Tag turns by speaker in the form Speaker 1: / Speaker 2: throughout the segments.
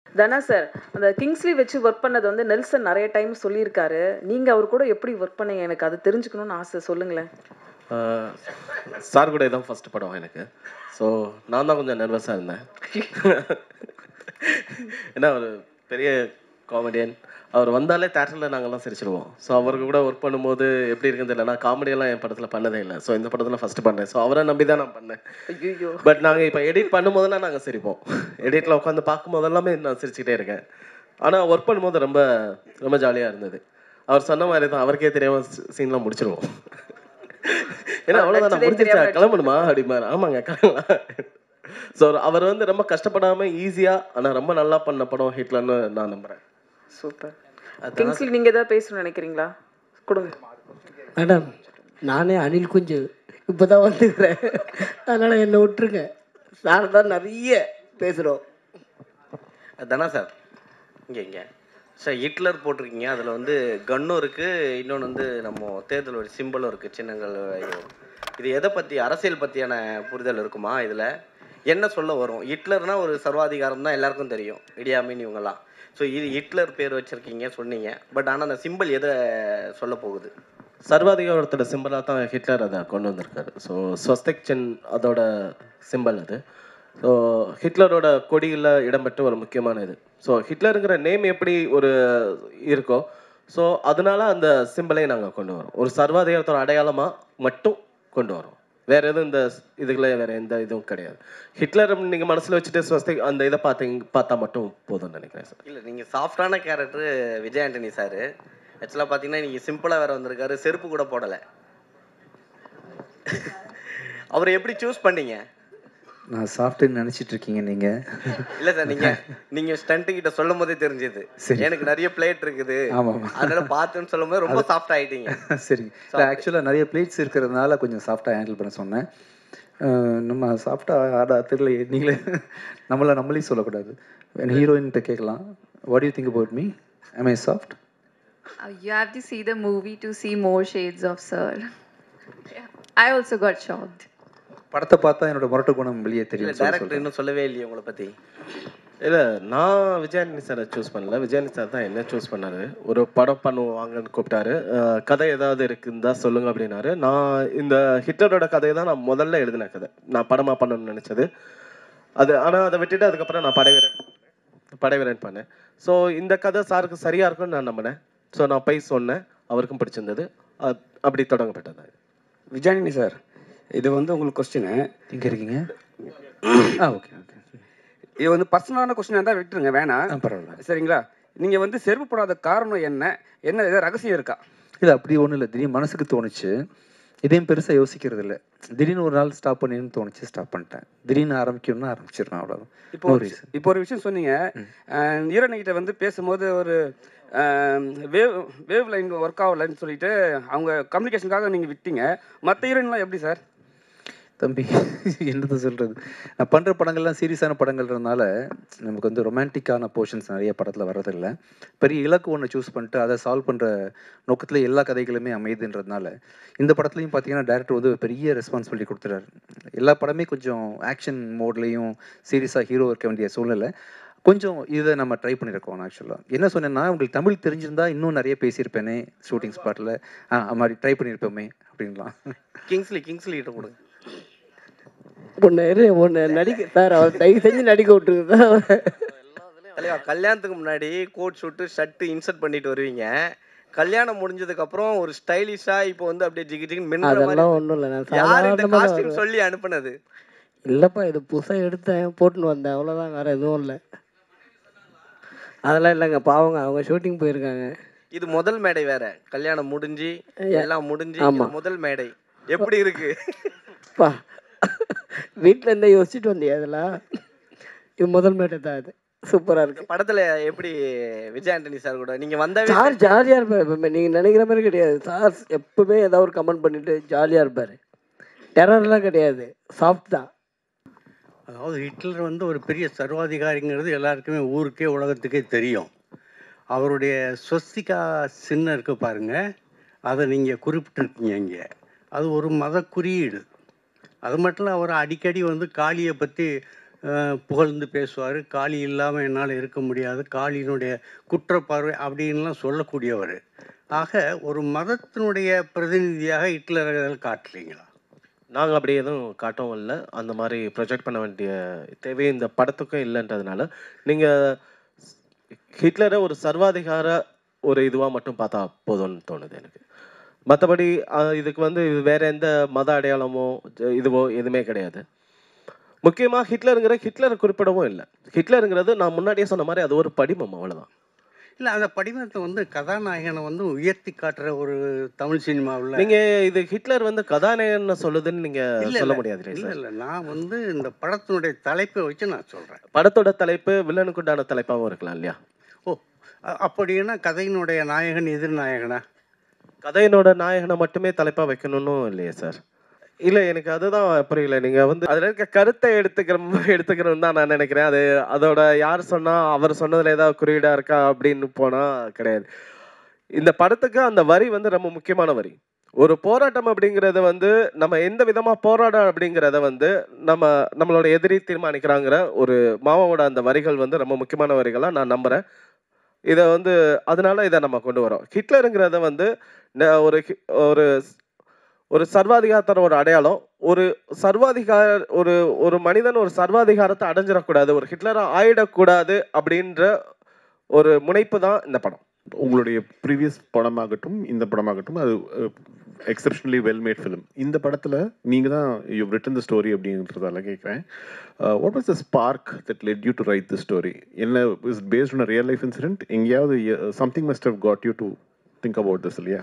Speaker 1: தனா sir அந்த Kingsley வச்சு work பண்ணது வந்து நெல்சன் நிறைய டைம் சொல்லியிருக்காரு நீங்கள் அவர் கூட எப்படி ஒர்க் பண்ணீங்க எனக்கு அது தெரிஞ்சுக்கணும்னு ஆசை சொல்லுங்களேன்
Speaker 2: சார் கூட இதான் ஃபர்ஸ்ட் படம் எனக்கு ஸோ நான் தான் கொஞ்சம் நர்வஸாக இருந்தேன் ஏன்னா ஒரு பெரிய காமெடியன் அவர் வந்தாலே தேட்டரில் நாங்கள்லாம் சிரிச்சிருவோம் ஸோ அவருக்கு கூட ஒர்க் பண்ணும்போது எப்படி இருக்குன்னு தெரியல நான் காமெடியெல்லாம் என் படத்தில் பண்ணதே இல்லை ஸோ இந்த படத்தில் ஃபஸ்ட்டு பண்ணேன் ஸோ அவரை நம்பி தான் நான் பண்ணேன்
Speaker 1: ஐயோ
Speaker 2: பட் நாங்கள் இப்போ எடிட் பண்ணும்போதெல்லாம் நாங்கள் சிரிப்போம் எடிட்டில் உட்காந்து பார்க்கும்போது எல்லாமே நான் சிரிச்சுக்கிட்டே இருக்கேன் ஆனால் ஒர்க் பண்ணும்போது ரொம்ப ரொம்ப ஜாலியாக இருந்தது அவர் சொன்ன மாதிரி தான் அவருக்கே தெரியாமல் சீன்லாம் முடிச்சிருவோம் ஏன்னா அவ்வளோதான் நான் முடிச்சிருச்சா கிளம்பணுமா அப்படிமாரு ஆமாங்க கிளம்பலாம் ஸோ அவர் வந்து ரொம்ப கஷ்டப்படாமல் ஈஸியாக ஆனால் ரொம்ப நல்லா பண்ண படம் ஹிட்லர்னு நான் நம்புகிறேன்
Speaker 1: சூப்பர் கிங்ஸ்லி நீங்கள் ஏதாவது பேசணும்னு நினைக்கிறீங்களா கொடுங்க
Speaker 3: மேடம் நானே அணில் குஞ்சு இப்போ தான் வந்துக்கிறேன் அதனால் என்னை விட்டுருங்க சார் தான் நிறைய பேசுகிறோம்
Speaker 4: தானா சார் இங்கே இங்கே சார் ஹிட்லர் போட்டிருக்கீங்க அதில் வந்து கன்னும் இருக்குது இன்னொன்று வந்து நம்ம தேர்தலோட சிம்பிளும் இருக்குது சின்னங்கள் இது எதை பற்றி அரசியல் பற்றியான புரிதல் இருக்குமா இதில் என்ன சொல்ல வரும் ஹிட்லர்னா ஒரு சர்வாதிகாரம் தான் எல்லாருக்கும் தெரியும் இடியாமின் இவங்கெல்லாம் ஸோ இது ஹிட்லர் பேர் வச்சுருக்கீங்க சொன்னீங்க பட் ஆனால் அந்த சிம்பிள் எதை சொல்ல போகுது
Speaker 2: சர்வாதிகாரத்தோட சிம்பிளாக தான் ஹிட்லர் அதை கொண்டு வந்திருக்காரு ஸோ ஸ்வஸ்திக் சின் அதோட சிம்பிள் அது ஸோ ஹிட்லரோட கொடியில் இடம்பெற்ற ஒரு முக்கியமான இது ஸோ ஹிட்லருங்கிற நேம் எப்படி ஒரு இருக்கோ ஸோ அதனால அந்த சிம்பிளை நாங்கள் கொண்டு வரோம் ஒரு சர்வாதிகாரத்தோட அடையாளமாக மட்டும் கொண்டு வரோம் வேற எதுவும் இந்த இதுக்குள்ள வேற எந்த இதுவும் கிடையாது ஹிட்லர் நீங்கள் மனசில் வச்சுட்டு ஸ்வஸ்திக் அந்த இதை பார்த்தீங்க பார்த்தா மட்டும் போதும்னு நினைக்கிறேன் சார்
Speaker 4: இல்லை நீங்கள் சாஃப்டான கேரக்டர் விஜய் ஆண்டனி சார் ஆக்சுவலாக பார்த்தீங்கன்னா நீங்கள் சிம்பிளாக வேறு வந்திருக்காரு செருப்பு கூட போடலை அவரை எப்படி சூஸ் பண்ணீங்க
Speaker 5: நான் சாஃப்ட்வேர் நினச்சிட்டு இருக்கீங்க நீங்கள்
Speaker 4: இல்ல சார் நீங்க நீங்க ஸ்டண்ட் கிட்ட சொல்லும் போதே தெரிஞ்சது
Speaker 5: சரி.
Speaker 4: எனக்கு நிறைய பிளேட் இருக்குது
Speaker 5: ஆமாம்
Speaker 4: அதனால பார்த்துன்னு சொல்லும் போது ரொம்ப சாஃப்ட் ஆயிட்டீங்க
Speaker 5: சரி இல்லை ஆக்சுவலாக நிறைய பிளேட்ஸ் இருக்கிறதுனால கொஞ்சம் சாஃப்டாக ஹேண்டில் பண்ண சொன்னேன் அஹ் நம்ம சாஃப்டாக ஆடா தெரியல நீங்களே நம்மளை நம்மளே சொல்லக்கூடாது ஹீரோயின்கிட்ட கேட்கலாம் what you think about me am I soft
Speaker 6: Uh, you have to see the movie to see more shades of Sir. Yeah. I also got shocked.
Speaker 5: படத்தை பார்த்தா என்னோட முரட்டு குணம் வெளியே
Speaker 4: இல்ல
Speaker 5: தெரியும்
Speaker 4: டேரக்டர் இன்னும் சொல்லவே இல்லையே உங்களை பத்தி
Speaker 2: இல்லை நான் விஜயானி சாரை சூஸ் பண்ணல விஜயானி சார் தான் என்ன சூஸ் பண்ணாரு ஒரு படம் பண்ணுவாங்கன்னு கூப்பிட்டாரு அஹ் கதை ஏதாவது இருக்குன்னு தான் சொல்லுங்க அப்படின்னாரு நான் இந்த ஹிட்லரோட கதையை தான் நான் முதல்ல எழுதின கதை நான் படமாக பண்ணணும்னு நினச்சது அது ஆனால் அதை விட்டுட்டு அதுக்கப்புறம் நான் படைவீரன் படைவீரன் பண்ணேன் ஸோ இந்த கதை சாருக்கு சரியாக இருக்கும்னு நான் நம்பினேன் ஸோ நான் போய் சொன்னேன் அவருக்கும் பிடிச்சிருந்தது அப்- அப்படி தொடங்கப்பட்டது
Speaker 7: விஜயானி சார் இது வந்து உங்களுக்கு கொஸ்டின்
Speaker 5: எங்கே இருக்கீங்க ஆ ஓகே ஓகே
Speaker 7: இது வந்து பர்சனலான கொஸ்டின் இருந்தால் விட்டுருங்க வேணாம்
Speaker 5: ஆ பரவாயில்ல
Speaker 7: சரிங்களா நீங்க வந்து செருப்பு போடாத காரணம் என்ன என்ன ஏதாவது ரகசியம் இருக்கா
Speaker 5: இல்லை அப்படி ஒன்றும் இல்லை திடீர்னு மனசுக்கு தோணுச்சு இதையும் பெருசாக யோசிக்கிறது இல்லை திடீர்னு ஒரு நாள் ஸ்டாப் பண்ணின்னு தோணுச்சு ஸ்டாப் பண்ணிட்டேன் திடீர்னு ஆரம்பிக்கணும்னா ஆரம்பிச்சிடுறேன் அவ்வளோதான்
Speaker 7: இப்போ
Speaker 5: No
Speaker 7: ஒரு
Speaker 5: reason.
Speaker 7: இப்போ ஒரு விஷயம் சொன்னீங்க ஈரன் கிட்ட வந்து பேசும்போது ஒரு வேவ் வேவ் லைன் ஒர்க் ஆகலைன்னு சொல்லிட்டு அவங்க கம்யூனிகேஷனுக்காக நீங்கள் விட்டீங்க மற்ற ஹீரோயின்லாம் எப்படி சார்
Speaker 5: தம்பி என்னது சொல்கிறது நான் பண்ணுற படங்கள்லாம் சீரியஸான படங்கள்ன்றதுனால நமக்கு வந்து ரொமான்டிக்கான போர்ஷன்ஸ் நிறைய படத்தில் வர்றதில்ல பெரிய இலக்கு ஒன்று சூஸ் பண்ணிட்டு அதை சால்வ் பண்ணுற நோக்கத்தில் எல்லா கதைகளுமே அமையுதுன்றதுனால இந்த படத்துலையும் பார்த்தீங்கன்னா டேரக்டர் வந்து ஒரு பெரிய ரெஸ்பான்சிபிலிட்டி கொடுத்துறாரு எல்லா படமே கொஞ்சம் ஆக்ஷன் மோட்லேயும் சீரியஸாக ஹீரோ இருக்க வேண்டிய சூழ்நிலை கொஞ்சம் இதை நம்ம ட்ரை பண்ணியிருக்கோம் ஆக்சுவலாக என்ன சொன்னேன்னா உங்களுக்கு தமிழ் தெரிஞ்சிருந்தா இன்னும் நிறைய பேசியிருப்பேனே ஷூட்டிங் ஸ்பாட்டில் ஆ அது மாதிரி ட்ரை பண்ணியிருப்போமே அப்படின்லாம்
Speaker 4: கிங்ஸ்லி கிங்ஸ்லி கிட்ட கொடுங்க
Speaker 3: ஒன்று இரு ஒன்று நடிக்க சார் அவர் தயவு செஞ்சு நடிக்க விட்டுருங்க சார்
Speaker 4: தலைவா கல்யாணத்துக்கு முன்னாடி கோட் ஷூட்டு ஷர்ட்டு இன்சர்ட் பண்ணிட்டு வருவீங்க கல்யாணம் முடிஞ்சதுக்கு அப்புறம் ஒரு ஸ்டைலிஷா இப்போ வந்து அப்படியே ஜிகி ஜிகின்னு மின்னுற மாதிரி
Speaker 3: அதெல்லாம் ஒன்றும் இல்லை நான்
Speaker 4: யார் இந்த
Speaker 3: சாதாரணமாக
Speaker 4: காஸ்டியூம் சொல்லி அனுப்புனது
Speaker 3: இல்லைப்பா இது புதுசாக எடுத்தேன் போட்டுன்னு வந்தேன் அவ்வளோதான் வேறு எதுவும் இல்லை அதெல்லாம் இல்லைங்க பாவங்க அவங்க ஷூட்டிங் போயிருக்காங்க
Speaker 4: இது முதல் மேடை வேற கல்யாணம் முடிஞ்சு எல்லாம் முடிஞ்சு
Speaker 3: ஆமா.
Speaker 4: இது முதல் மேடை எப்படி இருக்கு
Speaker 3: பா வீட்டில் இருந்தே யோசிச்சுட்டு வந்தியா இதெல்லாம் இது முதல் மேட்டை தான் இது சூப்பராக இருக்கு
Speaker 4: படத்துல எப்படி விஜய் ஆண்டனி சார் கூட நீங்க வந்தாவே
Speaker 3: சார் ஜாலியாக இருப்பார் எப்பவுமே நீங்கள் நினைக்கிற மாதிரி கிடையாது சார் எப்பவுமே ஏதாவது ஒரு கமெண்ட் பண்ணிட்டு ஜாலியாக இருப்பார் டெரர்லாம் கிடையாது சாஃப்ட் தான்
Speaker 8: அதாவது ஹிட்லர் வந்து ஒரு பெரிய சர்வாதிகாரிங்கிறது எல்லாருக்குமே ஊருக்கே உலகத்துக்கே தெரியும் அவருடைய ஸ்வஸ்திகா சின்னம் இருக்கு பாருங்க அதை நீங்கள் குறிப்பிட்டிருக்கீங்க இங்கே அது ஒரு மத குறியீடு அது மட்டும் இல்லை அவர் அடிக்கடி வந்து காளியை பற்றி அஹ், புகழ்ந்து பேசுவார் காளி இல்லாமல் என்னால் இருக்க முடியாது காளியினுடைய குற்றப்பார்வை அப்படின்லாம் சொல்லக்கூடியவர் ஆக ஒரு மதத்தினுடைய பிரதிநிதியாக ஹிட்லரை காட்டலீங்களா
Speaker 2: நாங்கள் அப்படி எதுவும் காட்டவும் இல்லை அந்த மாதிரி ப்ரொஜெக்ட் பண்ண வேண்டிய தேவை இந்த படத்துக்கும் இல்லைன்றதுனால நீங்கள் ஹிட்லரை ஒரு சர்வாதிகார ஒரு இதுவாக மட்டும் பார்த்தா போதும்னு தோணுது எனக்கு மற்றபடி இதுக்கு வந்து இது வேற எந்த மத அடையாளமோ ஜ- இதுவோ எதுவுமே கிடையாது முக்கியமாக ஹிட்லருங்கிற ஹிட்லரை குறிப்பிடவும் இல்லை ஹிட்லருங்கிறது நான் முன்னாடியே சொன்ன மாதிரி அது ஒரு படிமம் அவ்வளோதான்
Speaker 8: இல்லை அந்த படிமத்தை வந்து கதாநாயகனை வந்து உயர்த்தி காட்டுற ஒரு தமிழ் சினிமாவில்
Speaker 2: நீங்க இது ஹிட்லர் வந்து கதாநாயகன் சொல்லுதுன்னு நீங்க
Speaker 8: இல்ல,
Speaker 2: சொல்ல
Speaker 8: இல்ல.
Speaker 2: முடியாது
Speaker 8: இல்லை
Speaker 2: சார்
Speaker 8: இல்லை நான் வந்து இந்த படத்தினுடைய தலைப்பை வச்சு நான் சொல்கிறேன்
Speaker 2: படத்தோட தலைப்பு வில்லனுக்கு உண்டான தலைப்பாகவும் இருக்கலாம் இல்லையா
Speaker 8: ஓ அ- அப்படின்னா கதையினுடைய நாயகன் எதிர்நாயகனா
Speaker 2: கதையினோட நாயகனை மட்டுமே தலைப்பா வைக்கணும்னு இல்லையே சார் இல்ல எனக்கு அதுதான் புரியல நீங்க வந்து அதுல இருக்க கருத்தை எடுத்துக்கிற மாதிரி எடுத்துக்கணும்னு தான் நான் நினைக்கிறேன் அது அதோட யார் சொன்னா அவர் சொன்னதுல ஏதாவது குறியீடா இருக்கா அப்படின்னு போனா கிடையாது இந்த படத்துக்கு அந்த வரி வந்து ரொம்ப முக்கியமான வரி ஒரு போராட்டம் அப்படிங்கறது வந்து நம்ம எந்த விதமா போராடம் அப்படிங்கறத வந்து நம்ம நம்மளோட எதிரி தீர்மானிக்கிறாங்கிற ஒரு மாமாவோட அந்த வரிகள் வந்து ரொம்ப முக்கியமான வரிகளா நான் நம்புறேன் இதை வந்து அதனால இதை நம்ம கொண்டு வரோம் ஹிட்லருங்கிறத வந்து ந- ஒரு ஹி- ஒரு ஒரு சர்வாதிகாரத்தோட ஒரு அடையாளம் ஒரு சர்வாதிகார ஒரு ஒரு மனிதன் ஒரு சர்வாதிகாரத்தை அடைஞ்சிடக்கூடாது ஒரு ஹிட்லரா ஆயிடக்கூடாது அப்படின்ற ஒரு முனைப்பு தான் இந்த படம்
Speaker 9: உங்களுடைய ப்ரீவியஸ் படமாகட்டும் இந்த படமாகட்டும் அது எக்ஸப்ஷனலி வெல் மேட் ஃபிலிம் இந்த படத்தில் நீங்கள் தான் யூ ரிட்டன் த ஸ்டோரி அப்படின்றதால கேட்குறேன் what was the spark that led you to write the story என்ன is based on real life incident எங்கேயாவது something must have got you to think about this இல்லையா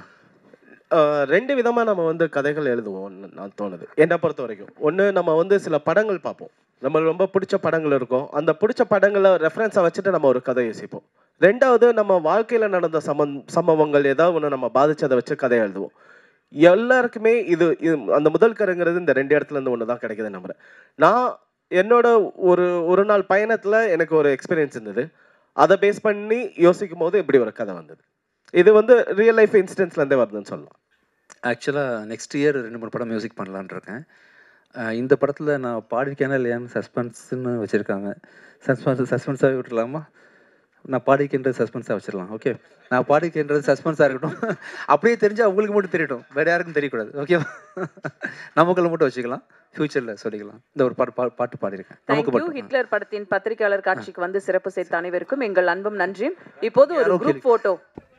Speaker 2: அஹ் ரெண்டு விதமா நம்ம வந்து கதைகள் எழுதுவோம்னு நான் தோணுது என்னை பொறுத்த வரைக்கும் ஒன்று நம்ம வந்து சில படங்கள் பார்ப்போம் நம்ம ரொம்ப பிடிச்ச படங்கள் இருக்கும் அந்த பிடிச்ச படங்களை ரெஃபரன்ஸை வச்சுட்டு நம்ம ஒரு கதை யோசிப்போம் ரெண்டாவது நம்ம வாழ்க்கையில் நடந்த சம சம்பவங்கள் ஏதாவது ஒன்று நம்ம பாதிச்சதை வச்சு கதை எழுதுவோம் எல்லாருக்குமே இது இது அந்த முதல் கருங்கிறது இந்த ரெண்டு இடத்துல இருந்து ஒன்று தான் கிடைக்குது நம்புறேன் நான் என்னோட ஒரு ஒரு நாள் பயணத்தில் எனக்கு ஒரு எக்ஸ்பீரியன்ஸ் இருந்தது அதை பேஸ் பண்ணி யோசிக்கும் போது இப்படி ஒரு கதை வந்தது இது வந்து ரியல் லைஃப் இன்சிடென்ட்ஸ்லேருந்தே வருதுன்னு சொல்லலாம்
Speaker 5: ஆக்சுவலாக நெக்ஸ்ட் இயர் ரெண்டு மூணு படம் மியூசிக் பண்ணலான்னு இருக்கேன் அஹ் இந்த படத்தில் நான் பாடிருக்கேனா இல்லையான்னு சஸ்பென்ஸ்னு வச்சுருக்காங்க சஸ்பென்ஸ் சஸ்பென்ஸாகவே விட்டுலாமா நான் பாடிக்கின்றது சஸ்பென்ஸாக வச்சிடலாம் ஓகே நான் பாடிக்கின்றது சஸ்பென்ஸாக இருக்கட்டும் அப்படியே தெரிஞ்சால் உங்களுக்கு மட்டும் தெரியட்டும் வேறு யாருக்கும் தெரியக்கூடாது ஓகேவா நமக்குள்ள மட்டும் வச்சுக்கலாம் ஃப்யூச்சரில் சொல்லிக்கலாம் இந்த ஒரு பாட்டு பா- பாட்டு பாடியிருக்கேன் நமக்கு
Speaker 1: தேங்க்யூ
Speaker 5: மட்டும்
Speaker 1: ஹிட்லர் படத்தின் பத்திரிகையாளர் காட்சிக்கு வந்து சிறப்பு சேர்த்த அனைவருக்கும் எங்கள் அன்பும் நன்றியும் இப்போது ஒரு
Speaker 5: யாரோ
Speaker 1: குரூப் போட்டோ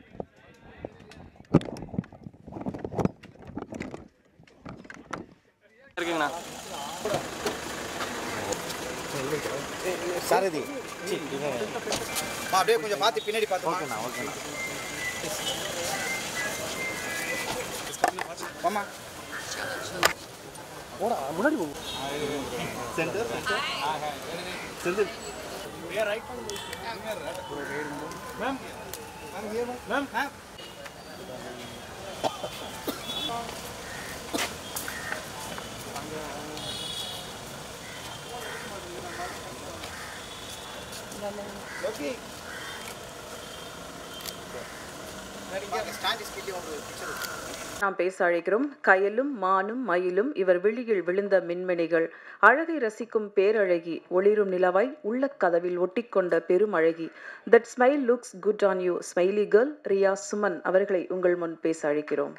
Speaker 7: இருக்கீங்கண்ணா
Speaker 10: சாரதி அப்படியே கொஞ்சம் பார்த்து பின்னாடி பார்த்து ஓகேண்ணா ஓகேண்ணா வாமா போடா முன்னாடி போ centre centre centre right ma'am ma'am ma'am okay stand ஸ்கிட்டி உங்களுக்கு பிக்சர்
Speaker 1: நாம் பேச அழைக்கிறோம் கயலும் மானும் மயிலும் இவர் விழியில் விழுந்த மின்மினிகள் அழகை ரசிக்கும் பேரழகி ஒளிரும் நிலவாய் உள்ள கதவில் ஒட்டிக்கொண்ட பெருமழகி that smile looks good on you smiley girl Riya Suman அவர்களை உங்கள் முன் பேச அழைக்கிறோம்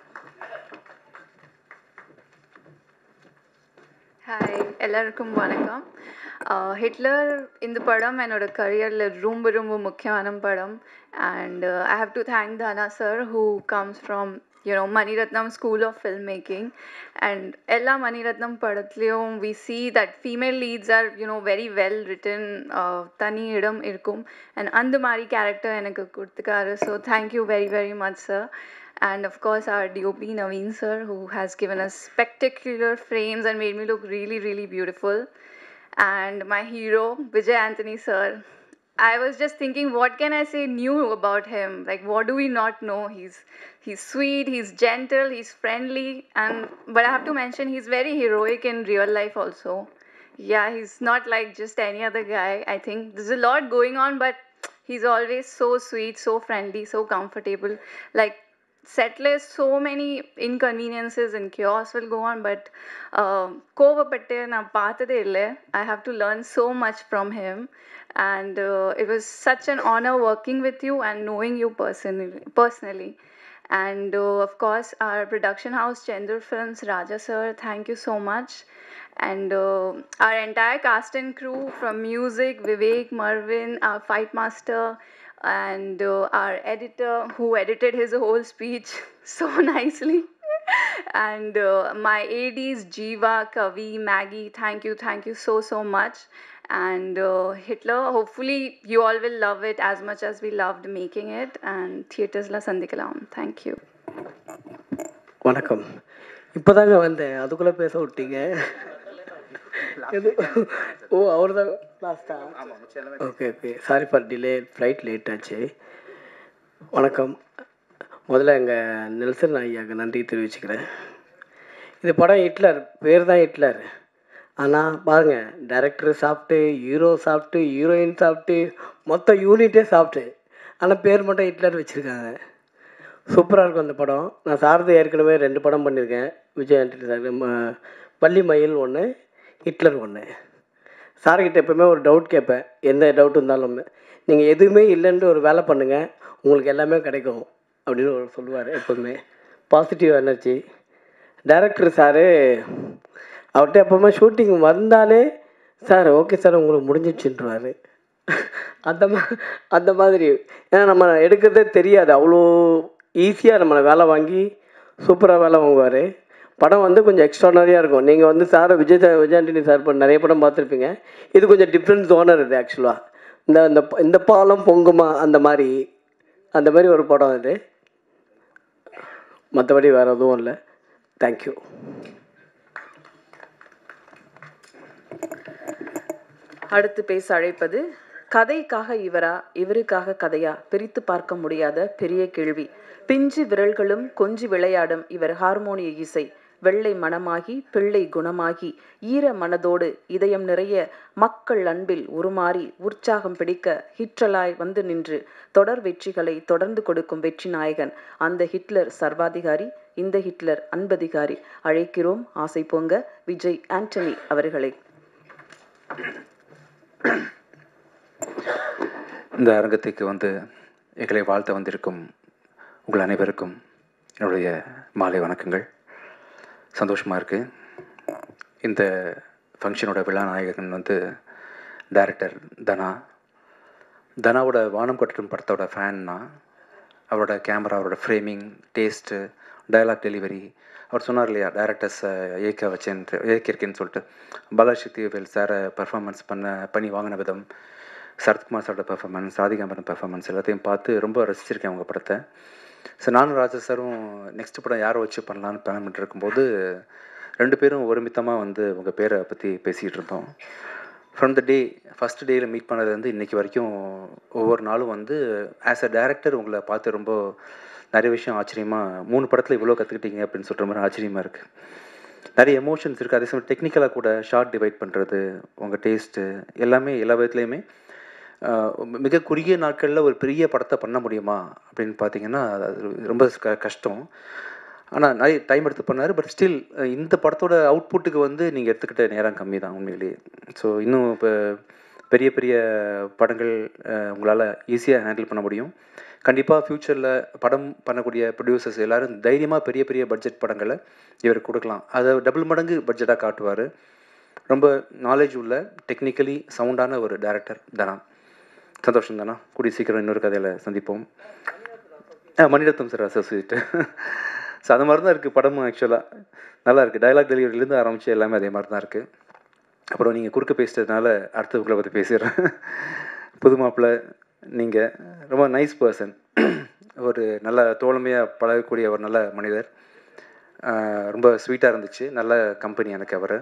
Speaker 6: ஹாய் எல்லாருக்கும் வணக்கம் ஹிட்லர் இந்த படம் என்னோட கரியரில் ரொம்ப ரொம்ப முக்கியமான படம் and I have to thank Dhana sir who comes from you know Maniratnam school of film making and எல்லா மணிரத்னம் படத்துலேயும் we see that female leads are you know very well written uh, தனி இடம் இருக்கும் அண்ட் அந்த மாதிரி கேரக்டர் எனக்கு கொடுத்துக்காரு so thank you very very much sir and of course our DOP Naveen sir who has given us spectacular frames and made me look really really beautiful and my hero Vijay Anthony sir I was just thinking what can I say new about him like what do we not know he's he's sweet he's gentle he's friendly and but I have to mention he's very heroic in real life also yeah he's not like just any other guy I think there's a lot going on but he's always so sweet so friendly so comfortable like setlist so many inconveniences and chaos will go on but uh, கோவப்பட்டு நான் பார்த்ததே இல்லை I have to learn so much from him and uh, it was such an honor working with you and knowing you personally personally and uh, of course our production house Chendur Films Raja sir thank you so much and uh, our entire cast and crew from music Vivek Marvin our fight master and uh, our editor who edited his whole speech so nicely and uh, my ads jiva kavi maggie thank you thank you so so much and uh, hitler hopefully you all will love it as much as we loved making it and theaters la sandikalam thank you
Speaker 3: வணக்கம் இப்போதாங்க வந்தேன் அதுக்குள்ளே பேச விட்டீங்க எது ஓ அவர் தான் லாஸ்டா okay okay sorry for delay flight late ஆச்சு வணக்கம் முதல்ல எங்கள் நெல்சன் ஐயாவுக்கு நன்றி தெரிவிச்சுக்கிறேன் இது படம் ஹிட்லர் பேர் தான் ஹிட்லர் ஆனால் பாருங்கள் டைரக்டர் சாப்பிட்டு ஹீரோ சாப்பிட்டு ஹீரோயின் சாப்பிட்டு மொத்த யூனிட்டே சாப்பிட்டு ஆனால் பேர் மட்டும் ஹிட்லர் வச்சுருக்காங்க சூப்பராக இருக்கும் அந்த படம் நான் சாரதி ஏற்கனவே ரெண்டு படம் பண்ணியிருக்கேன் விஜய் ஆண்டனி சார் ம- பள்ளி மயில் ஒன்று ஹிட்லர் ஒன்று சார்கிட்ட எப்போவுமே ஒரு டவுட் கேட்பேன் எந்த டவுட் இருந்தாலும் நீங்கள் எதுவுமே இல்லைன்ட்டு ஒரு வேலை பண்ணுங்கள் உங்களுக்கு எல்லாமே கிடைக்கும் அப்படின்னு ஒரு சொல்லுவார் எப்போவுமே பாசிட்டிவ் எனர்ஜி டைரக்டர் சாரு அவர்கிட்ட எப்போவுமே ஷூட்டிங் வந்தாலே சார் ஓகே சார் உங்களுக்கு முடிஞ்சிடுச்சுன்றாரு அந்த மா அந்த மாதிரி ஏன்னா நம்ம எடுக்கிறதே தெரியாது அவ்வளோ ஈஸியாக நம்மளை வேலை வாங்கி சூப்பராக வேலை வாங்குவார் படம் வந்து கொஞ்சம் எக்ஸ்ட்ரானரியாக இருக்கும் நீங்கள் வந்து சாரை விஜய் சார் விஜய் ஆண்டனி சார் பண்ண நிறைய படம் பார்த்துருப்பீங்க இது கொஞ்சம் டிஃப்ரெண்ட் ஜோனர் இது ஆக்சுவலாக இந்த இந்த இந்த பாலம் பொங்குமா அந்த மாதிரி அந்த மாதிரி ஒரு படம் இது மற்றபடி வேறு எதுவும் இல்லை தேங்க்யூ
Speaker 1: அடுத்து பேச அழைப்பது கதைக்காக இவரா இவருக்காக கதையா பிரித்து பார்க்க முடியாத பெரிய கேள்வி பிஞ்சு விரல்களும் கொஞ்சி விளையாடும் இவர் ஹார்மோனிய இசை வெள்ளை மனமாகி பிள்ளை குணமாகி ஈர மனதோடு இதயம் நிறைய மக்கள் அன்பில் உருமாறி உற்சாகம் பிடிக்க ஹிட்லராய் வந்து நின்று தொடர் வெற்றிகளை தொடர்ந்து கொடுக்கும் வெற்றி நாயகன் அந்த ஹிட்லர் சர்வாதிகாரி இந்த ஹிட்லர் அன்பதிகாரி அழைக்கிறோம் ஆசை பொங்க விஜய் ஆண்டனி அவர்களை
Speaker 5: இந்த அரங்கத்துக்கு வந்து எங்களை வாழ்த்த வந்திருக்கும் உங்கள் அனைவருக்கும் என்னுடைய மாலை வணக்கங்கள் சந்தோஷமாக இருக்குது இந்த ஃபங்க்ஷனோட விழா நாயகன் வந்து டைரக்டர் தனா தனாவோட வானம் கட்டடும் படத்தோட ஃபேன்னா அவரோட கேமரா அவரோட ஃப்ரேமிங் டேஸ்ட்டு டயலாக் டெலிவரி அவர் சொன்னார் இல்லையா டேரக்டர்ஸை ஏக்க வச்சேன் ஏக்கியிருக்கேன்னு சொல்லிட்டு பாலாசக்தி வேல் சாரை பர்ஃபார்மன்ஸ் பண்ண பண்ணி வாங்கின விதம் சரத்குமார் சாரோட பெர்ஃபார்மன்ஸ் ராதிகாம்பரம் பெர்ஃபார்மன்ஸ் எல்லாத்தையும் பார்த்து ரொம்ப ரசிச்சிருக்கேன் அவங்க படத்தை ஸோ நானும் ராஜா சாரும் நெக்ஸ்ட் படம் யாரை வச்சு பண்ணலான்னு பிளான் பண்ணிட்டு இருக்கும்போது ரெண்டு பேரும் ஒருமித்தமாக வந்து உங்கள் பேரை பற்றி பேசிகிட்டு இருந்தோம் ஃப்ரம் த டே ஃபஸ்ட் டேயில் மீட் பண்ணது வந்து இன்றைக்கி வரைக்கும் ஒவ்வொரு நாளும் வந்து ஆஸ் அ டேரக்டர் உங்களை பார்த்து ரொம்ப நிறைய விஷயம் ஆச்சரியமாக மூணு படத்தில் இவ்வளோ கற்றுக்கிட்டீங்க அப்படின்னு சொல்கிற மாதிரி ஆச்சரியமாக இருக்குது நிறைய எமோஷன்ஸ் இருக்குது அதே சமயம் டெக்னிக்கலாக கூட ஷார்ட் டிவைட் பண்ணுறது உங்கள் டேஸ்ட்டு எல்லாமே எல்லா விதத்துலேயுமே ஆஹ் மிக குறுகிய நாட்களில் ஒரு பெரிய படத்தை பண்ண முடியுமா அப்படின்னு பார்த்தீங்கன்னா அது ரொம்ப க கஷ்டம் ஆனால் நிறைய டைம் எடுத்து பண்ணார் பட் ஸ்டில் இந்த படத்தோட அவுட்புட்டுக்கு வந்து நீங்கள் எடுத்துக்கிட்ட நேரம் கம்மி தான் உண்மையிலேயே ஸோ இன்னும் இப்போ பெரிய பெரிய படங்கள் உங்களால் ஈஸியாக ஹேண்டில் பண்ண முடியும் கண்டிப்பாக ஃப்யூச்சரில் படம் பண்ணக்கூடிய ப்ரொடியூசர்ஸ் எல்லோரும் தைரியமாக பெரிய பெரிய பட்ஜெட் படங்களை இவர் கொடுக்கலாம் அதை டபுள் மடங்கு பட்ஜெட்டாக காட்டுவார் ரொம்ப நாலேஜ் உள்ள டெக்னிக்கலி சவுண்டான ஒரு டேரக்டர் தனா சந்தோஷம் தானா கூடிய சீக்கிரம் இன்னொரு கதையில் சந்திப்போம் ஆ மணிரத்னம் சார் அசோசியேட்டு ஸோ அது மாதிரி தான் இருக்குது படமும் ஆக்சுவலாக நல்லா இருக்குது டைலாக் டெலிவரியிலேருந்து ஆரம்பித்து எல்லாமே அதே மாதிரி தான் இருக்குது அப்புறம் நீங்கள் குறுக்க பேசிட்டதுனால அடுத்து உங்களை பற்றி பேசிடுறேன் புது மாப்பிள்ளை நீங்கள் ரொம்ப நைஸ் பர்சன் ஒரு நல்ல தோழமையாக பழகக்கூடிய ஒரு நல்ல மனிதர் ஆஹ் ரொம்ப ஸ்வீட்டாக இருந்துச்சு நல்ல கம்பெனி எனக்கு அவர்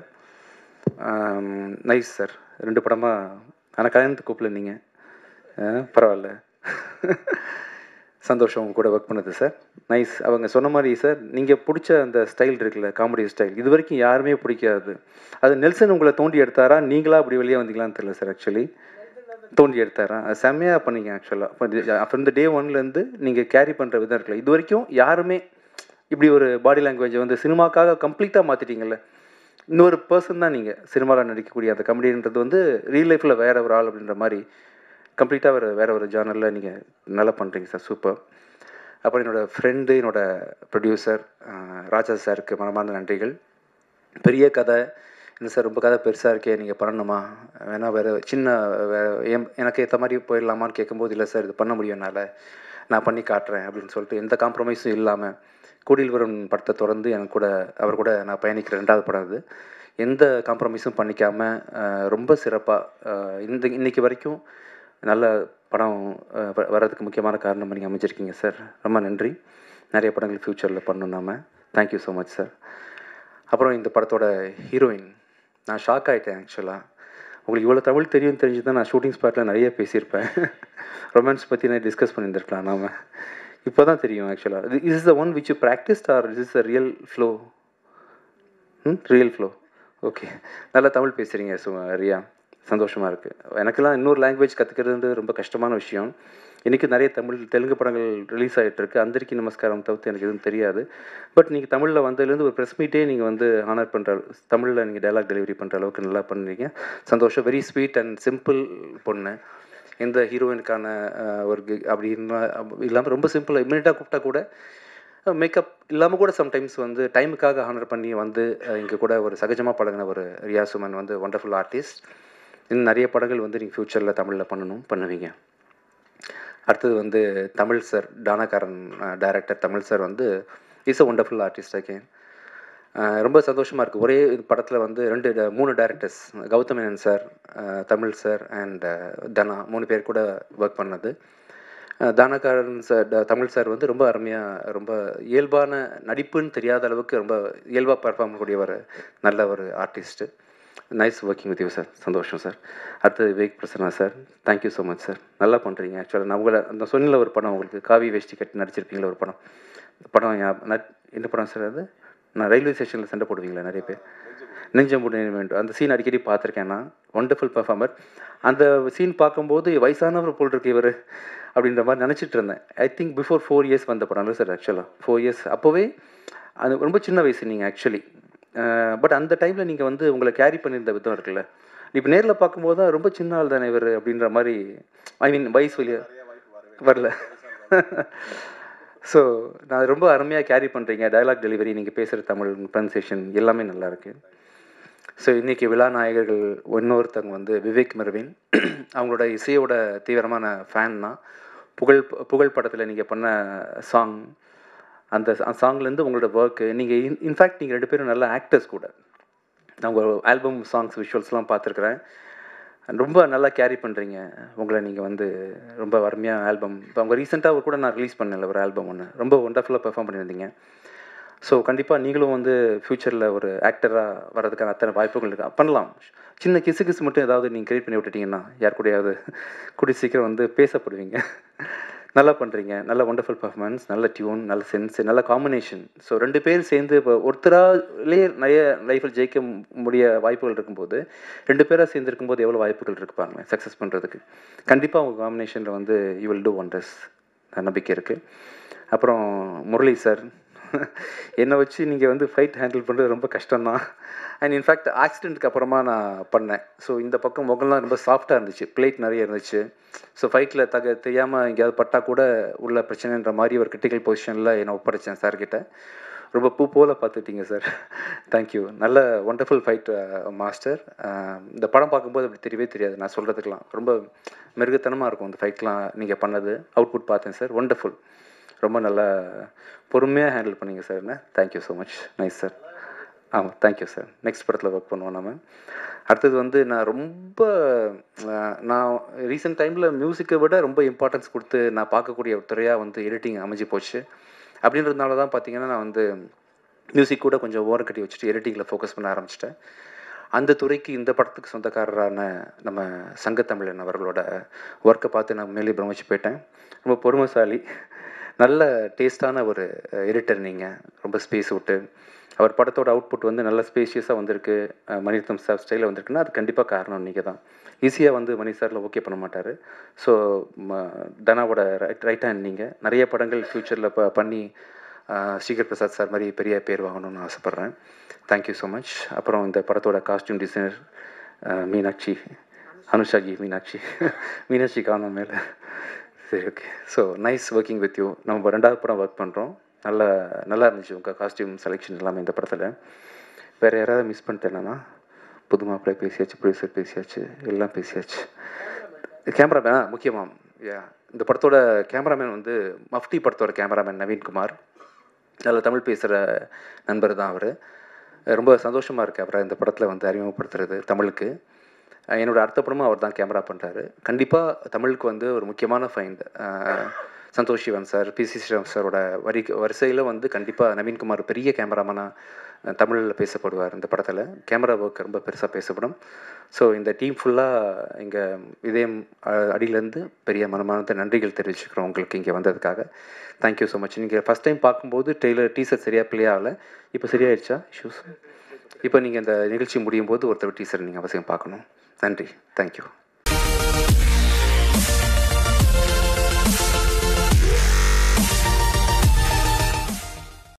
Speaker 5: நைஸ் சார் ரெண்டு படமாக ஆனால் கல்யாணத்துக்கு கூப்பிடல நீங்கள் பரவாயில்ல சந்தோஷம் உங்க கூட ஒர்க் பண்ணது சார் நைஸ் அவங்க சொன்ன மாதிரி சார் நீங்கள் பிடிச்ச அந்த ஸ்டைல் இருக்குல்ல காமெடி ஸ்டைல் இது வரைக்கும் யாருமே பிடிக்காது அது நெல்சன் உங்களை தோண்டி எடுத்தாரா நீங்களா அப்படி வெளியே வந்தீங்களான்னு தெரியல சார் ஆக்சுவலி தோண்டி எடுத்தாரா அது செம்மையாக பண்ணீங்க ஆக்சுவலாக ஃப்ரம் த டே ஒன்லேருந்து நீங்கள் கேரி பண்ணுற விதம் இருக்குல்ல இது வரைக்கும் யாருமே இப்படி ஒரு பாடி லாங்குவேஜை வந்து சினிமாக்காக கம்ப்ளீட்டாக மாற்றிட்டீங்கல்ல இன்னொரு பர்சன் தான் நீங்கள் சினிமாவில் நடிக்கக்கூடிய அந்த கமெடின்றது வந்து ரியல் லைஃப்பில் வேற ஒரு ஆள் அப்படின்ற மாதிரி கம்ப்ளீட்டாக வேறு வேற ஒரு ஜானரில் நீங்கள் நல்லா பண்ணுறீங்க சார் சூப்பர் அப்புறம் என்னோடய ஃப்ரெண்டு என்னோட ப்ரொடியூசர் ராஜா சாருக்கு மனமார்ந்த நன்றிகள் பெரிய கதை இல்லை சார் ரொம்ப கதை பெருசாக இருக்கே நீங்கள் பண்ணணுமா வேணா வேறு சின்ன வே- எம்- எனக்கு ஏற்ற மாதிரி போயிடலாமான்னு கேட்கும்போது இல்லை சார் இது பண்ண முடியும் என்னால் நான் பண்ணி காட்டுறேன் அப்படின்னு சொல்லிட்டு எந்த காம்ப்ரமைஸும் இல்லாமல் கூடியில் வரும் படத்தை தொடர்ந்து எனக்கு கூட அவர் கூட நான் பயணிக்கிற ரெண்டாவது படம் இது எந்த காம்ப்ரமைஸும் பண்ணிக்காமல் ரொம்ப சிறப்பாக இந்த இன்னைக்கு வரைக்கும் நல்ல படம் அஹ், வ- வர்றதுக்கு முக்கியமான காரணம் நீங்கள் அமைச்சிருக்கீங்க சார் ரொம்ப நன்றி நிறைய படங்கள் ஃப்யூச்சரில் பண்ணணும் நாம தேங்க்யூ ஸோ மச் சார் அப்புறம் இந்த படத்தோட ஹீரோயின் நான் ஷாக் ஆகிட்டேன் ஆக்சுவலாக உங்களுக்கு இவ்வளோ தமிழ் தெரியும் தெரிஞ்சு தான் நான் ஷூட்டிங் ஸ்பாட்டில் நிறைய பேசியிருப்பேன் ரொமான்ஸ் பற்றி நான் டிஸ்கஸ் பண்ணியிருந்திருக்கலாம் நாம இப்போ தான் தெரியும் ஆக்சுவலாக is is the one which you practised are is is the real flow hmm real flow okay நல்லா தமிழ் பேசுகிறீங்க சு ரியா சந்தோஷமாக இருக்குது எனக்கெல்லாம் இன்னொரு லாங்குவேஜ் கற்றுக்கிறது ரொம்ப கஷ்டமான விஷயம் இன்றைக்கி நிறைய தமிழ் தெலுங்கு படங்கள் ரிலீஸ் ஆகிட்டு இருக்கு அந்தரிக்கி நமஸ்காரம் தவிர்த்து எனக்கு எதுவும் தெரியாது பட் நீங்கள் தமிழில் வந்ததுலேருந்து ஒரு ப்ரெஸ் மீட்டே நீங்கள் வந்து ஆனர் பண்ணுற தமிழில் நீங்கள் டைலாக் டெலிவரி பண்ணுற அளவுக்கு நல்லா பண்ணுறீங்க சந்தோஷம் வெரி ஸ்வீட் அண்ட் சிம்பிள் பொண்ணு எந்த ஹீரோயினுக்கான அஹ், ஒரு gig அப்படி இல்லாமல் ரொம்ப சிம்பிளாக இம்மிடியட்டாக கூப்பிட்டா கூட மேக்கப் இல்லாமல் கூட சம்டைம்ஸ் வந்து டைமுக்காக ஹானர் பண்ணி வந்து இங்கே கூட ஒரு சகஜமாக பழகின ஒரு ரியா சுமன் வந்து ஒண்டர்ஃபுல் ஆர்டிஸ்ட் இன்னும் நிறைய படங்கள் வந்து நீங்கள் ஃப்யூச்சரில் தமிழில் பண்ணணும் பண்ணுவீங்க அடுத்தது வந்து Tamil sir Taanakkaran director Tamil sir வந்து is a wonderful artist again ரொம்ப சந்தோஷமாக இருக்குது ஒரே படத்தில் வந்து ரெண்டு ட- மூணு directors Gautham Menon sir Tamil sir and Dhana மூணு பேர் கூட ஒர்க் பண்ணது அஹ் தானகாரன் சார் ட- தமிழ் சார் வந்து ரொம்ப அருமையாக ரொம்ப இயல்பான நடிப்புன்னு தெரியாத அளவுக்கு ரொம்ப இயல்பாக பர்ஃபார்ம் கூடிய ஒரு நல்ல ஒரு artist nice working with you sir சந்தோஷம் சார் அடுத்தது Vivek Prasanna sir thank you so much sir நல்லா பண்ணுறீங்க ஆக்சுவலாக நான் உங்களை அந்த சொன்னில ஒரு படம் உங்களுக்கு காவி வேஷ்டி கட்டி நடிச்சிருப்பீங்களா ஒரு படம் இந்த படம் ஞா- நட்- என்ன படம் சார் அது நான் ரயில்வே ஸ்டேஷனில் சண்டை போடுவீங்களா நிறைய பேர் நெஞ்சம் வேண்டும் அந்த சீன் அடிக்கடி பார்த்துருக்கேன் நான் ஒண்டர்ஃபுல் பர்ஃபார்மர் அந்த சீன் பார்க்கும்போது வயசானவர் போல் இருக்கு இவர் அப்படின்ற மாதிரி நினச்சிட்டு இருந்தேன் I think before four years வந்த படம் சார் ஆக்சுவலாக ஃபோர் இயர்ஸ் அப்போவே அது ரொம்ப சின்ன வயசு நீங்கள் ஆக்சுவலி பட் அந்த டைமில் நீங்கள் வந்து உங்களை கேரி பண்ணியிருந்த விதம் இருக்குல்ல இப்போ நேரில் பார்க்கும்போது தான் ரொம்ப சின்ன ஆள் தானே இவர் அப்படின்ற மாதிரி ஐ மீன் வயசு வழியா வரல ஸோ நான் ரொம்ப அருமையாக கேரி பண்ணுறீங்க டயலாக் டெலிவரி நீங்கள் பேசுகிற தமிழ் ப்ரன்சேஷன் எல்லாமே நல்லா இருக்கு ஸோ இன்றைக்கி விழா நாயகர்கள் இன்னொருத்தவங்க வந்து விவேக் மெர்வின் அவங்களோட இசையோட தீவிரமான ஃபேன் தான் புகழ் புகழ் படத்தில் நீங்கள் பண்ண சாங் அந்த சாங்லேருந்து உங்களோட ஒர்க்கு நீங்கள் இன் இன்ஃபேக்ட் நீங்கள் ரெண்டு பேரும் நல்ல ஆக்டர்ஸ் கூட நான் உங்கள் ஆல்பம் சாங்ஸ் விஷுவல்ஸ்லாம் பார்த்துருக்குறேன் ரொம்ப நல்லா கேரி பண்ணுறீங்க உங்களை நீங்கள் வந்து ரொம்ப அருமையாக ஆல்பம் இப்போ அவங்க ரீசெண்டாக கூட நான் ரிலீஸ் பண்ணல ஒரு ஆல்பம் ஒன்று ரொம்ப ஒண்டர்ஃபுல்லாக பெர்ஃபார்ம் பண்ணியிருந்தீங்க ஸோ கண்டிப்பாக நீங்களும் வந்து ஃப்யூச்சரில் ஒரு ஆக்டராக வர்றதுக்கான அத்தனை வாய்ப்புகள் இருக்கு பண்ணலாம் சின்ன கிசு கிசு மட்டும் ஏதாவது நீங்கள் கிரியேட் பண்ணி விட்டுட்டீங்கன்னா யார் கூடயாவது கூடி சீக்கிரம் வந்து பேசப்படுவீங்க நல்லா பண்ணுறீங்க நல்ல ஒண்டர்ஃபுல் பர்ஃபார்மன்ஸ் நல்ல டியூன் நல்ல சென்ஸ் நல்ல காம்பினேஷன் ஸோ ரெண்டு பேர் சேர்ந்து இப்போ ஒருத்தராலே நிறைய லைஃப்பில் ஜெயிக்க முடிய வாய்ப்புகள் இருக்கும்போது ரெண்டு பேராக சேர்ந்து இருக்கும்போது எவ்வளோ வாய்ப்புகள் இருக்கு பாருங்க சக்ஸஸ் பண்ணுறதுக்கு கண்டிப்பாக உங்கள் காம்பினேஷனில் வந்து யூ வில் டூ ஒண்டர்ஸ் நம்பிக்கை இருக்குது அப்புறம் முரளி சார் என்னை வச்சு நீங்கள் வந்து ஃப்ளைட் ஹேண்டில் பண்ணுறது ரொம்ப கஷ்டம்தான் அண்ட் இன்ஃபேக்ட் ஆக்சிடென்ட்க்கு அப்புறமா நான் பண்ணேன் ஸோ இந்த பக்கம் முகம்லாம் ரொம்ப சாஃப்டாக இருந்துச்சு பிளேட் நிறைய இருந்துச்சு ஸோ ஃபைட்டில் தக தெரியாமல் எங்கேயாவது பட்டா கூட உள்ள பிரச்சனைன்ற மாதிரி ஒரு கிரிட்டிக்கல் பொசிஷனில் என்னை ஒப்படைச்சேன் சார்கிட்ட ரொம்ப பூ போல பார்த்துட்டீங்க சார் தேங்க்யூ நல்ல ஒண்டர்ஃபுல் ஃபைட் மாஸ்டர் இந்த படம் பார்க்கும்போது அப்படி தெரியவே தெரியாது நான் சொல்கிறதுக்கெலாம் ரொம்ப மிருகத்தனமாக இருக்கும் அந்த ஃபைட்லாம் நீங்கள் பண்ணது அவுட்புட் பார்த்தேன் சார் ஒண்டர்ஃபுல் ரொம்ப நல்லா பொறுமையாக ஹேண்டில் பண்ணீங்க சார் என்ன thank you so much nice sir ஆமாம் தேங்க்யூ சார் நெக்ஸ்ட் படத்தில் ஒர்க் பண்ணுவோம் நம்ம அடுத்தது வந்து நான் ரொம்ப அஹ், நான் ரீசெண்ட் டைமில் மியூசிக்கை விட ரொம்ப இம்பார்ட்டன்ஸ் கொடுத்து நான் பார்க்கக்கூடிய ஒரு துறையாக வந்து எடிட்டிங் அமைஞ்சு போச்சு அப்படின்றதுனால தான் பார்த்தீங்கன்னா நான் வந்து மியூசிக் கூட கொஞ்சம் ஓரம் கட்டி வச்சுட்டு எடிட்டிங்கில் ஃபோக்கஸ் பண்ண ஆரம்பிச்சிட்டேன் அந்த துறைக்கு இந்த படத்துக்கு சொந்தக்காரரான நம்ம சங்கத்தமிழன் அவர்களோட ஒர்க்கை பார்த்து நான் மேலே பிரமிச்சு போயிட்டேன் ரொம்ப பொறுமைசாலி நல்ல டேஸ்டான ஒரு எடிட்டர் நீங்கள் ரொம்ப ஸ்பேஸ் விட்டு அவர் படத்தோட அவுட்புட் வந்து நல்ல ஸ்பேஷியஸாக வந்திருக்கு அஹ் மணிரத்னம் சார் ஸ்டைலில் வந்திருக்குன்னா அது கண்டிப்பாக காரணம் நீங்கள் தான் ஈஸியாக வந்து மணி சாரில் ஓகே பண்ண மாட்டார் ஸோ தனாவோட ரைட் ரைட் ஹேண்ட் நீங்கள் நிறைய படங்கள் ஃப்யூச்சரில் ப பண்ணி அஹ் ஸ்ரீகர் பிரசாத் சார் மாதிரி பெரிய பேர் வாங்கணும்னு ஆசைப்பட்றேன் தேங்க்யூ ஸோ மச் அப்புறம் இந்த படத்தோட காஸ்டியூம் டிசைனர் மீனாட்சி அனுஷாஜி மீனாட்சி மீனாட்சி காணும் மேலே சரி okay so nice working with you நம்ம ரெண்டாவது படம் ஒர்க் பண்ணுறோம் நல்லா நல்லா இருந்துச்சு உங்கள் காஸ்டியூம் செலெக்ஷன் எல்லாமே இந்த படத்தில் வேறு யாராவது மிஸ் பண்ணிட்டேன்னா புது மாப்பிள்ளை பேசியாச்சு ப்ரொடியூசர் பேசியாச்சு எல்லாம் பேசியாச்சு கேமராமேன் முக்கியமாக யா இந்த படத்தோட கேமராமேன் வந்து மஃப்டி படத்தோட கேமராமேன் நவீன்குமார் நல்ல தமிழ் பேசுகிற நண்பர் தான் அவர் ரொம்ப சந்தோஷமாக இருக்குது அவரை இந்த படத்தில் வந்து அறிமுகப்படுத்துறது தமிழுக்கு அஹ் என்னோட அடுத்த படமும் அவர் தான் கேமரா பண்ணுறாரு கண்டிப்பாக தமிழுக்கு வந்து ஒரு முக்கியமான find Santosh Sivan sir P C Sreeram சாரோட வரி வரிசையில் வந்து கண்டிப்பாக நவீன்குமார் பெரிய கேமராமேனாக தமிழில் பேசப்படுவார் இந்த படத்தில் கேமரா ஒர்க் ரொம்ப பெருசாக பேசப்படும் ஸோ இந்த டீம் ஃபுல்லாக இங்கே இதயம் அஹ், அடியிலேருந்து பெரிய மனமார்ந்த நன்றிகள் தெரிவிச்சுக்கிறோம் உங்களுக்கு இங்கே வந்ததுக்காக தேங்க்யூ ஸோ மச் நீங்கள் ஃபஸ்ட் டைம் பார்க்கும்போது டெய்லர் டீசர் சரியாக பிளே ஆகலை இப்போ சரியாயிடுச்சா இஷ்யூஸ் இப்போ நீங்கள் இந்த நிகழ்ச்சி முடியும் போது ஒருத்தர் டீசர் நீங்கள் அவசியம் பார்க்கணும் நன்றி தேங்க்யூ